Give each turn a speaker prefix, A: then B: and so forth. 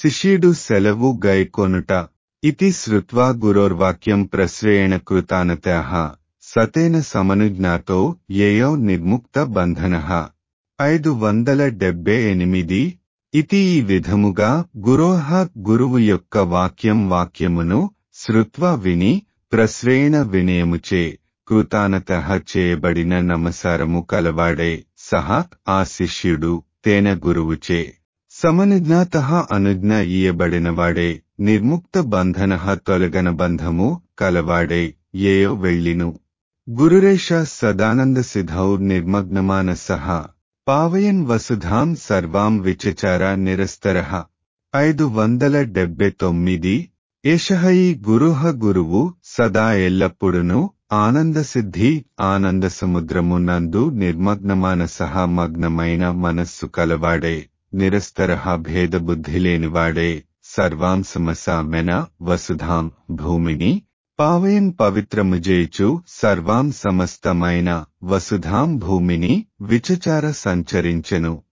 A: శిష్యుడు సెలవు గైకొనుట ఇతి శ్రుత్వా గురోర్వాక్యం ప్రశ్రయేణ కృతానతః సతేన సమనుజ్ఞాతో ఏయో నిర్ముక్త బంధన ఐదు వందల డెబ్బై ఎనిమిది ఇతి ఈ విధముగా గురోహ గురువు యొక్క వాక్యం వాక్యమును శృత్వ విని ప్రశ్రేణ వినయముచే కృతానత చేయబడిన నమసారము కలవాడే సహా ఆ శిష్యుడు తేన గురువుచే సమనుజ్ఞాత అనుజ్ఞ ఇయబడినవాడే నిర్ముక్త బంధన తొలగన బంధము కలవాడే ఏయో వెళ్ళిను గురురేష సదానంద సిద్ధౌ నిర్మగ్నమాన సహా పావయన్ వసుధాం సర్వాం విచచార నిరస్తర ఐదు వందల డెబ్బై తొమ్మిది ఏషహయి గురుహ గురువు సదా ఎల్లప్పుడును ఆనంద సిద్ధి ఆనంద సముద్రము నందు నిర్మగ్నమాన సహా మగ్నమైన మనస్సు కలవాడే నిరస్తర భేదబుద్ధి లేనివాడే సర్వాంశమసామెన వసుధాం భూమిని పావయన్ పవిత్రముజేచు సర్వాం సమస్తమైన వసుధాం భూమిని విచచార సంచరించెను